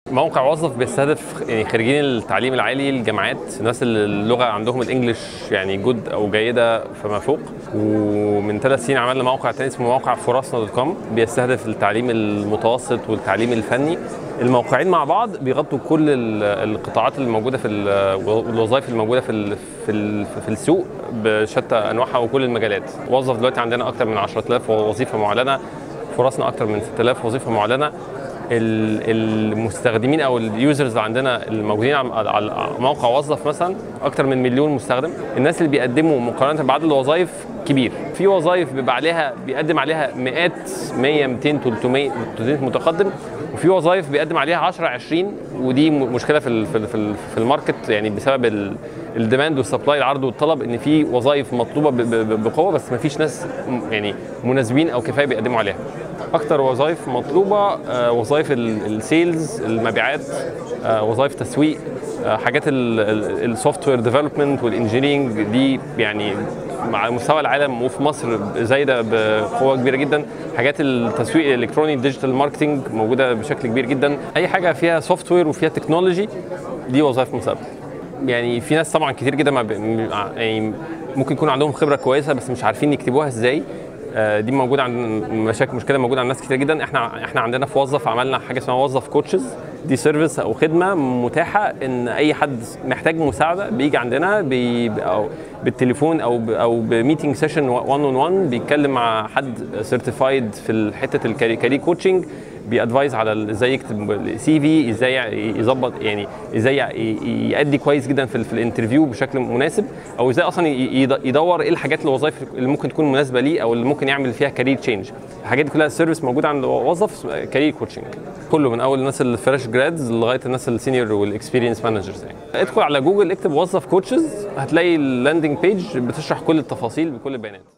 موقع وظف بيستهدف يعني خريجين التعليم العالي الجامعات الناس اللي اللغه عندهم الانجليش يعني جود او جيده فما فوق ومن ثلاث سنين عملنا موقع تاني اسمه موقع فرصنا دوت كوم بيستهدف التعليم المتوسط والتعليم الفني الموقعين مع بعض بيغطوا كل ال- القطاعات اللي موجوده في ال- والوظائف اللي موجوده في ال- في ال- في السوق بشتى انواعها وكل المجالات وظف دلوقتي عندنا اكثر من 10000 وظيفه معلنه فرصنا اكثر من 6000 وظيفه معلنه ال- المستخدمين او اليوزرز اللي عندنا الموجودين على على موقع وظف مثلا اكتر من مليون مستخدم الناس اللي بيقدموا مقارنه بعدد الوظائف كبير في وظائف بيبقى عليها بيقدم عليها مئات 100 200 300 300 متقدم وفي وظائف بيقدم عليها 10 20 ودي م- مشكله في ال- في ال- في ال- في الماركت يعني بسبب ال- الديماند والسبلاي العرض والطلب ان في وظائف مطلوبه ب- ب- بقوه بس ما فيش ناس م- يعني مناسبين او كفايه بيقدموا عليها اكتر وظائف مطلوبه آه، وظائف ال- السيلز المبيعات آه، وظائف تسويق آه، حاجات السوفت وير ديفلوبمنت والانجينيرنج دي يعني مع مستوى العالم وفي مصر زايده بقوه كبيره جدا حاجات التسويق الالكتروني الديجيتال ماركتنج موجوده بشكل كبير جدا اي حاجه فيها سوفت وير وفيها تكنولوجي دي وظائف مستقبل يعني في ناس طبعا كتير جدا ما ب... م- يعني ممكن يكون عندهم خبره كويسه بس مش عارفين يكتبوها ازاي آه، دي موجوده عند مشاكل مشكله موجوده عند ناس كتير جدا احنا احنا عندنا في وظف عملنا حاجه اسمها وظف كوتشز دي سيرفيس او خدمه متاحه ان اي حد محتاج مساعده بيجي عندنا بي او بالتليفون او ب او بميتنج سيشن 1 اون 1 بيتكلم مع حد سيرتيفايد في حته الكاري كوتشنج بيادفايز على ال- ازاي يكتب سي في ازاي يظبط يعني ازاي ي- يأدي كويس جدا في, ال- في الانترفيو بشكل مناسب او ازاي اصلا ي- يد- يدور ايه الحاجات الوظائف اللي ممكن تكون مناسبه ليه او اللي ممكن يعمل فيها كارير تشينج الحاجات دي كلها سيرفيس موجوده عند وظف كارير كوتشنج كله من اول الناس الفريش جرادز لغايه الناس السينيور والاكسبيرينس مانجرز يعني ادخل على جوجل اكتب وظف كوتشز هتلاقي اللاندنج بيج بتشرح كل التفاصيل بكل البيانات